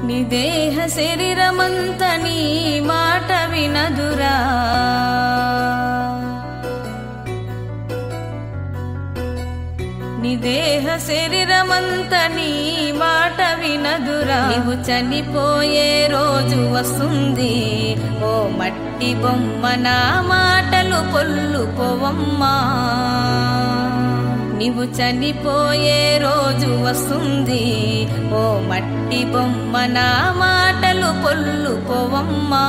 నీ దేహ శరీరమంత నీ మాట వినదురా నీ దేహ శరీరమంత నీ మాట వినదురా నీవు చనిపోయే రోజు వస్తుంది ఓ మట్టి బొమ్మ నా మాటలు పొల్లుకోవమ్మా నీవు చనిపోయే రోజు వస్తుంది ఓ మట్టి బొమ్మ నా మాటలు పొల్లుకోవమ్మా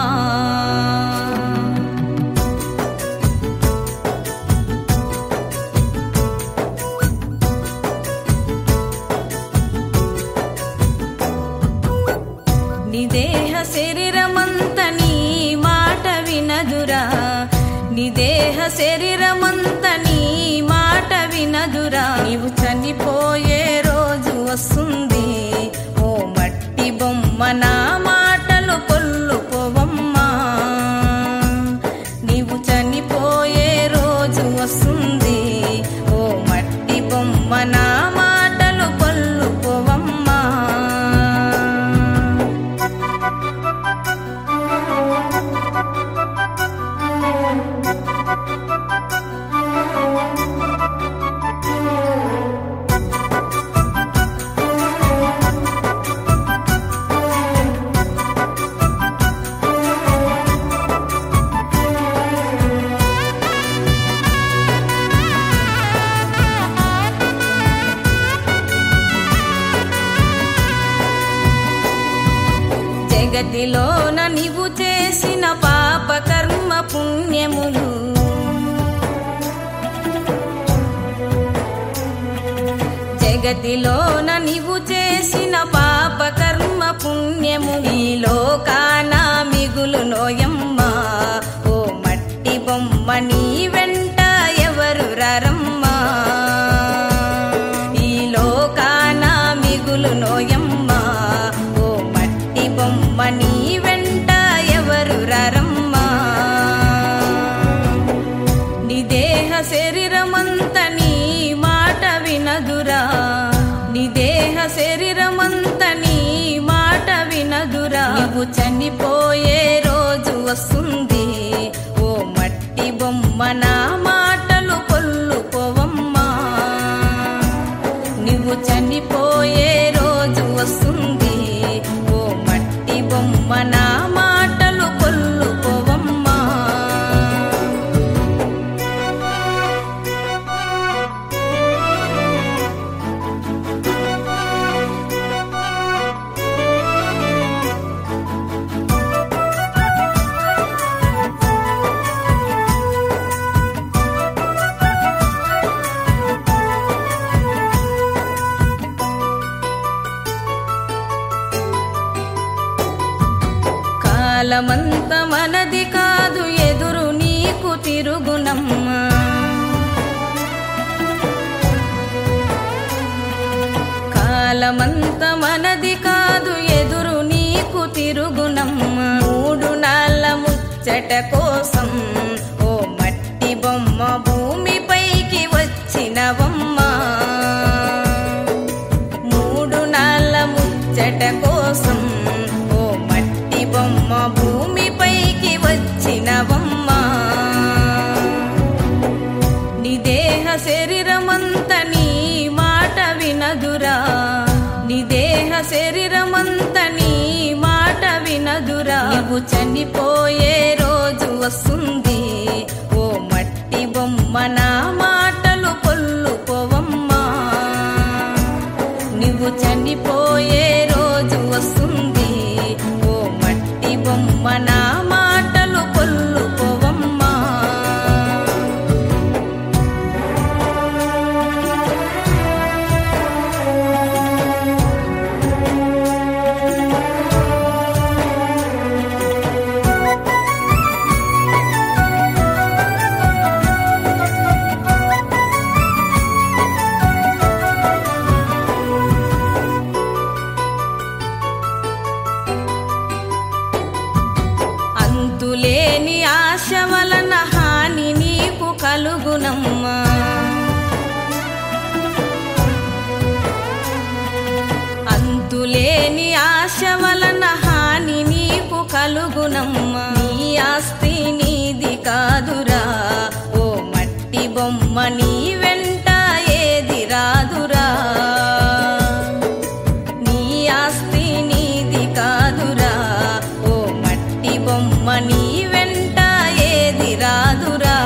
నీ దేహ శరీరమంత నీ మాట వినదురా నీ దేహ శరీరమంత నీ మాట వినదురా నీవు చనిపోయే రోజు వస్తుంది ఓ మట్టి బొమ్మ నా మాటలు పొల్లుకోవమ్మా నీవు చనిపోయే రోజు వస్తుంది ఓ మట్టి బొమ్మ నా మాటలు పొల్లుకోవమ్మా జగతిలోన నీవు చేసిన పాప కర్మ పుణ్యములు జగతిలోన నీవు చేసిన పాప కర్మ పుణ్యము ఈ లోకాన మిగులు నోయమ్మ ఓ మట్టి బొమ్మ నీ వెంట ఎవరు రరమ్మా ఈ లోకాన మిగులు నోయమ్మ ఓ మట్టి బొమ్మ నీ వెంట ఎవరు రరమ్మా నీ దేహ శరీరమంత నీ మాట వినదురా నీ దేహ శరీరమంత నీ మాట వినదురా నువ్వు చనిపోయే రోజు వస్తుంది ఓ మట్టి బొమ్మ నా మాటలు కొల్లుకోవమ్మా నువ్వు చనిపోయే రోజు వస్తుంది ఓ మట్టి బొమ్మ నా మాటలు కొల్లుకోవమ్మా కాలమంత మనది కాదు ఎదురు నీకు తిరుగునమ్మా కాలమంత మనది కాదు ఎదురు నీకు తిరుగునమ్మా మూడు నాళ్ళ ముచ్చట కోసం ఓ మట్టి బొమ్మ భూమిపైకి వచ్చినవమ్మా మూడు నాళ్ళ ముచ్చట కోసం ఓ మట్టి బొమ్మ భూమిపైకి వచ్చినవమ్మా నీ దేహ శరీరమంత నీ మాట వినదురా నీ దేహ శరీరమంత నీ మాట వినదురా నువ్వు చనిపోయే రోజు వస్తుంది ఓ మట్టి బొమ్మ నా మాటలు కొల్లుకోవమ్మా నువ్వు చనిపోయే రోజు వస్తుంది ఓ మట్టి బొమ్మ నా మాటలు కొల్లుకోవమ్మా ఆశ వలన హాని నీకు కలుగునమ్మా నీ ఆస్తి నీది కాదురా ఓ మట్టి బొమ్మ నీ వెంట ఏది రాదురా నీ ఆస్తి నీది కాదురా ఓ మట్టి బొమ్మ నీ వెంట ఏది రాదురా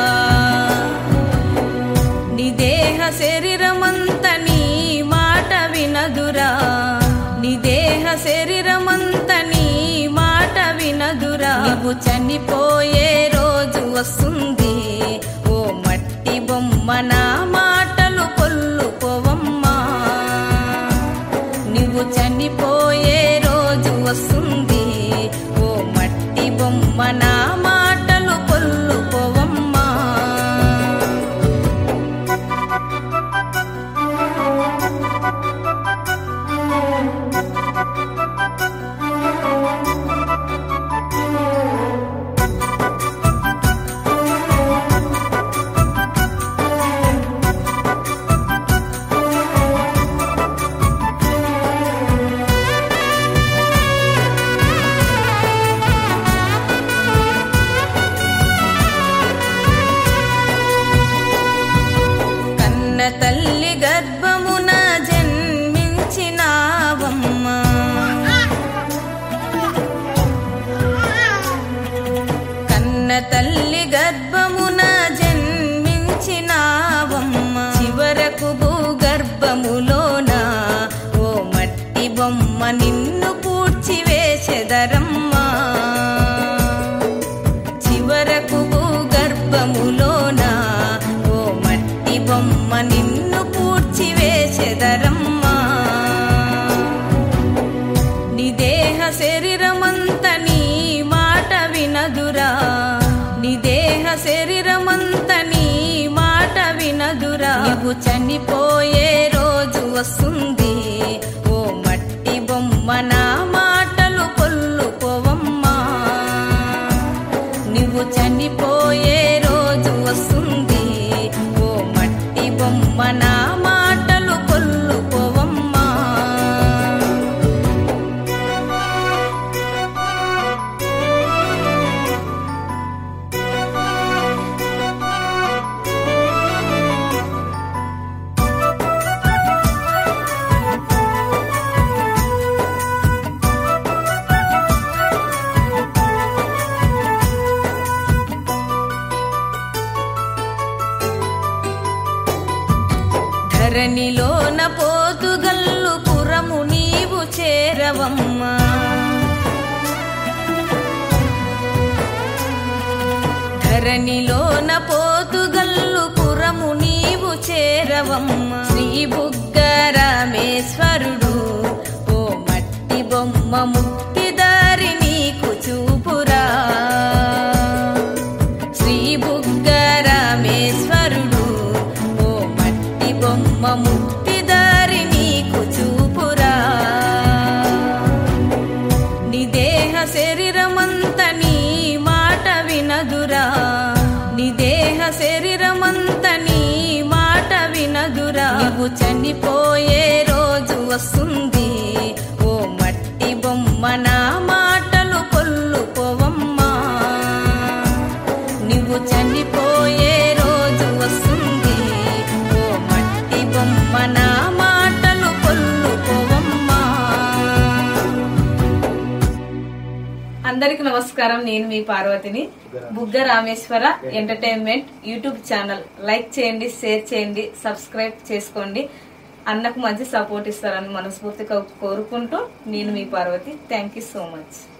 నీ దేహ శరీరమంత నీ మాట వినదురా నీ దేహ శరీరమంత నీ మాట వినదురా నువ్వు చనిపోయే రోజు వస్తుంది ఓ మట్టి బొమ్మ నా మాటలు కొల్లుకోవమ్మా నువ్వు చనిపోయే రోజు వస్తుంది ఓ మట్టి బొమ్మ నా మాటలు కొల్లుకోవమ్మా కన్న తల్లి గర్భమున జన్మించినావమ్మా కన్న తల్లి గర్భమున జన్మించినావమ్మా చివరకు భూగర్భములోన ఓ మట్టి బొమ్మ నిన్ను పూడ్చి వేసెదరమ్మా చివరకు భూగర్భములోన ఓ మట్టి బొమ్మ నిన్ను పూడ్చి వేసెదరమ్మా నీ దేహ శరీరమంత నీ మాట వినదురా నీ దేహ శరీరమంత నీ మాట వినదురా నువ్వు చనిపోయే రోజు వస్తుంది ఓ మట్టి బొమ్మ నా మాటలు కొల్లుకోవమ్మా నువ్వు చనిపోయే రోజు వస్తుంది ఓ మట్టి బొమ్మ నా మాటలు కొల్లుకోవమ్మా ధరణిలోన పోతుగల్లు పురము నీవు చేరవమ్మా ధరణిలోన పోతుగల్లు పురము నీవు చేరవమ్మా శ్రీ బుగ్గరామేశ్వరుడు ఓ మట్టి బొమ్మ ముక్తిదారి నీకు చూపురా శ్రీ బుగ్గరామేశ్వరుడు ఓ మట్టి బొమ్మ ముక్తిదారి నీకు చూపురా నీ దేహ శరీరమంత నీ మాట వినదురా నీ దేహ శరీరమంత నీ మాట వినదురా నువ్వు చనిపోయే రోజు వస్తుంది ఓ మట్టి బొమ్మ నా మాటలు కొల్లుకోవమ్మా నువ్వు చనిపోయే రోజు వస్తుంది ఓ మట్టి బొమ్మ నా మాటలు కొల్లుకోవమ్మా అందరికి నమస్కారం నేను మీ పార్వతిని Bugga Rameshwara entertainment YouTube channel like చేయండి షేర్ చేయండి సబ్స్క్రైబ్ చేసుకోండి అన్నకు మంచి సపోర్ట్ ఇస్తారని మనస్ఫూర్తిగా కోరుకుంటూ నేను మీ Parvathi thank you so much